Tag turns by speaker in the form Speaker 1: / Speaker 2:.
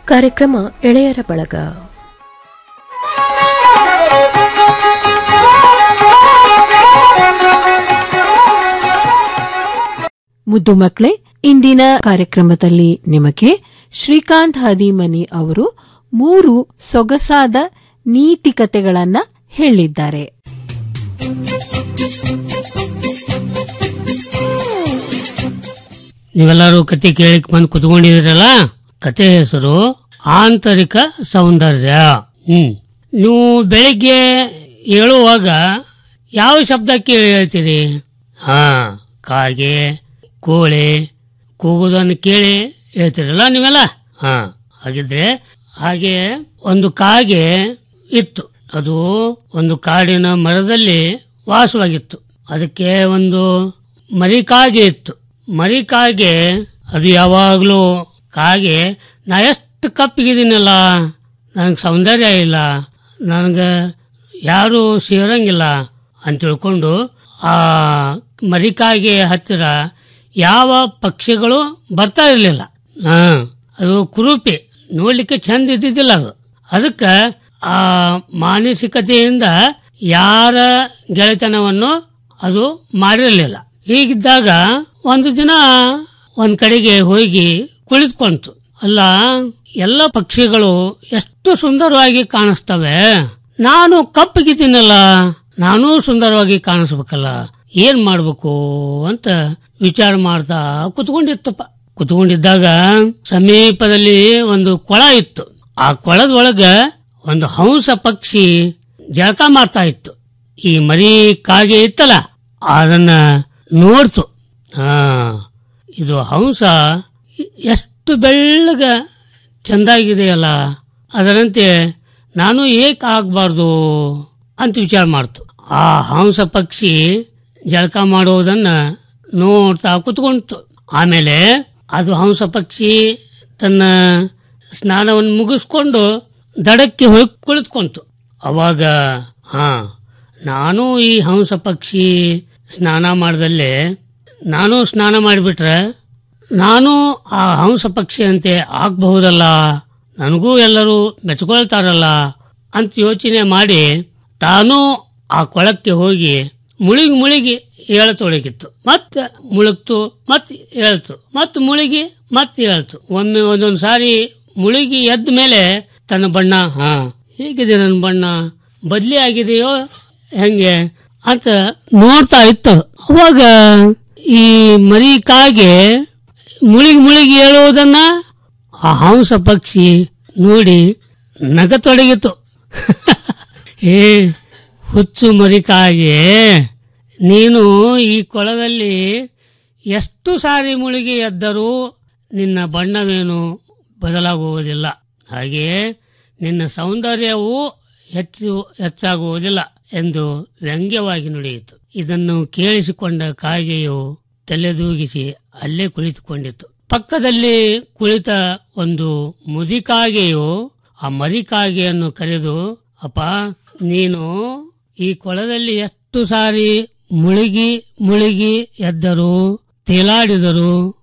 Speaker 1: ಕಾರ್ಯಕ್ರಮ ಎಳೆಯರ ಬಳಗ ಮುದ್ದು ಮಕ್ಕಳೇ ಇಂದಿನ ಕಾರ್ಯಕ್ರಮದಲ್ಲಿ ನಿಮಗೆ ಶ್ರೀಕಾಂತ್ ಹದಿಮನಿ ಅವರು ಮೂರು ಸೊಗಸಾದ ನೀತಿ ಕತೆಗಳನ್ನ ಹೇಳಿದ್ದಾರೆ
Speaker 2: ನೀವೆಲ್ಲರೂ ಕತೆ ಕೇಳಿಕ್ ಬಂದು ಕುತ್ಕೊಂಡಿದ್ದೀರಲ್ಲ ಕತೆ ಹೆಸರು ಆಂತರಿಕ ಸೌಂದರ್ಯ ಹ್ಮ್ ನೀವು ಬೆಳಿಗ್ಗೆ ಹೇಳುವಾಗ ಯಾವ ಶಬ್ದ ಕೇಳಿ ಹೇಳ್ತೀರಿ ಹಾ ಕಾಗೆ ಕೋಳಿ ಕೂಗುವುದನ್ನು ಕೇಳಿ ಹೇಳ್ತೀರಲ್ಲ ನೀವೆಲ್ಲ ಹಾ ಹಾಗಿದ್ರೆ ಹಾಗೆ ಒಂದು ಕಾಗೆ ಇತ್ತು ಅದು ಒಂದು ಕಾಡಿನ ಮರದಲ್ಲಿ ವಾಸವಾಗಿತ್ತು ಅದಕ್ಕೆ ಒಂದು ಮರಿ ಕಾಗೆ ಇತ್ತು ಮರಿ ಕಾಗೆ ಅದು ಯಾವಾಗಲೂ ಕಾಗೆ ನಾ ಎಷ್ಟು ಕಪ್ಪಿಗಿದ್ದೀನಲ್ಲ ನನಗೆ ಸೌಂದರ್ಯ ಇಲ್ಲ ನನಗೆ ಯಾರು ಸೇರಂಗಿಲ್ಲ ಅಂತ ತಿಳ್ಕೊಂಡು ಆ ಮರಿಕಾಗೆ ಹತ್ತಿರ ಯಾವ ಪಕ್ಷಿಗಳು ಬರ್ತಾ ಇರಲಿಲ್ಲ ಹಾ ಅದು ಕುರೂಪಿ ನೋಡ್ಲಿಕ್ಕೆ ಚಂದ ಇದ್ದಿದ್ದಿಲ್ಲ ಅದು ಅದಕ್ಕೆ ಆ ಮಾನಸಿಕತೆಯಿಂದ ಯಾರ ಗೆಳೆತನವನ್ನು ಅದು ಮಾಡಿರಲಿಲ್ಲ ಹೀಗಿದ್ದಾಗ ಒಂದು ದಿನ ಒಂದ್ ಕಡೆಗೆ ಹೋಗಿ ಕುಳಿತುಕೊಂತು ಅಲ್ಲ ಎಲ್ಲ ಪಕ್ಷಿಗಳು ಎಷ್ಟು ಸುಂದರವಾಗಿ ಕಾಣಿಸ್ತವೆ ನಾನು ಕಪ್ಪಗಿದ್ದೀನಲ್ಲ ನಾನೂ ಸುಂದರವಾಗಿ ಕಾಣಿಸ್ಬೇಕಲ್ಲ ಏನ್ ಮಾಡ್ಬೇಕು ಅಂತ ವಿಚಾರ ಮಾಡ್ತಾ ಕುತ್ಕೊಂಡಿತ್ತಪ್ಪ ಕುತ್ಕೊಂಡಿದ್ದಾಗ ಸಮೀಪದಲ್ಲಿ ಒಂದು ಕೊಳ ಇತ್ತು ಆ ಕೊಳದೊಳಗ ಒಂದು ಹಂಸ ಪಕ್ಷಿ ಜಳಕ ಮಾಡ್ತಾ ಇತ್ತು ಈ ಮರಿ ಕಾಗೆ ಇತ್ತಲ್ಲ ಅದನ್ನ ನೋಡ್ತು ಹಾ ಇದು ಹಂಸ ಎಷ್ಟು ಬೆಳ್ಳಗ ಚಂದಾಗಿದೆಯಲ್ಲ ಅದರಂತೆ ನಾನು ಏಕ್ ಆಗ್ಬಾರ್ದು ಅಂತ ವಿಚಾರ ಮಾಡ್ತು ಆ ಹಂಸ ಪಕ್ಷಿ ಜಳಕ ಮಾಡುವುದನ್ನ ನೋಡ್ತಾ ಕುತ್ಕೊಂತು ಆಮೇಲೆ ಅದು ಹಂಸ ಪಕ್ಷಿ ತನ್ನ ಸ್ನಾನವನ್ನು ಮುಗಿಸ್ಕೊಂಡು ದಡಕ್ಕೆ ಹೋಗಿ ಕುಳಿತುಕೊಂತು ಅವಾಗ ಹಾ ನಾನು ಈ ಹಂಸ ಪಕ್ಷಿ ಸ್ನಾನ ಮಾಡ್ದಲ್ಲೇ ನಾನು ಸ್ನಾನ ಮಾಡಿಬಿಟ್ರೆ ನಾನು ಆ ಹಂಸ ಪಕ್ಷಿ ಅಂತೆ ಆಗಬಹುದಲ್ಲ ನನಗೂ ಎಲ್ಲರೂ ಮೆಚ್ಕೊಳ್ತಾರಲ್ಲ ಅಂತ ಯೋಚನೆ ಮಾಡಿ ತಾನು ಆ ಕೊಳಕ್ಕೆ ಹೋಗಿ ಮುಳುಗಿ ಮುಳುಗಿ ಏಳತೊಡಗಿತ್ತು ಮತ್ತೆ ಮುಳುಗ್ತು ಮತ್ತೆ ಹೇಳ್ತು ಮತ್ತೆ ಮುಳುಗಿ ಮತ್ತೆ ಹೇಳ್ತು ಒಮ್ಮೆ ಒಂದೊಂದು ಸಾರಿ ಮುಳುಗಿ ಎದ್ದ ಮೇಲೆ ತನ್ನ ಬಣ್ಣ ಹಾ ಹೇಗಿದೆ ನನ್ನ ಬಣ್ಣ ಬದ್ಲಿ ಆಗಿದೆಯೋ ಹೆಂಗೆ ಅಂತ ನೋಡ್ತಾ ಇತ್ತು ಅವಾಗ ಈ ಮರಿ ಕಾಗೆ ಮುಳುಗಿ ಮುಳುಗಿ ಹೇಳುವುದನ್ನ ಆ ಹಂಸ ಪಕ್ಷಿ ನೋಡಿ ನಗತೊಡಗಿತು ಏ ಹುಚ್ಚು ಮರಿ ಕಾಗೆ ನೀನು ಈ ಕೊಳದಲ್ಲಿ ಎಷ್ಟು ಸಾರಿ ಮುಳುಗಿ ಎದ್ದರೂ ನಿನ್ನ ಬಣ್ಣವೇನು ಬದಲಾಗುವುದಿಲ್ಲ ಹಾಗೆಯೇ ನಿನ್ನ ಸೌಂದರ್ಯವೂ ಹೆಚ್ಚು ಹೆಚ್ಚಾಗುವುದಿಲ್ಲ ಎಂದು ವ್ಯಂಗ್ಯವಾಗಿ ನುಡಿಯಿತು ಇದನ್ನು ಕೇಳಿಸಿಕೊಂಡ ಕಾಗೆಯು ತಲೆದೂಗಿಸಿ ಅಲ್ಲೇ ಕುಳಿತುಕೊಂಡಿತು ಪಕ್ಕದಲ್ಲಿ ಕುಳಿತ ಒಂದು ಮುದಿಕಾಗೆಯು ಆ ಮರಿಕಾಗೆಯನ್ನು ಕರೆದು ಅಪ್ಪ ನೀನು ಈ ಕೊಳದಲ್ಲಿ ಎಷ್ಟು ಸಾರಿ ಮುಳುಗಿ ಮುಳುಗಿ ಎದ್ದರು ತೇಲಾಡಿದರು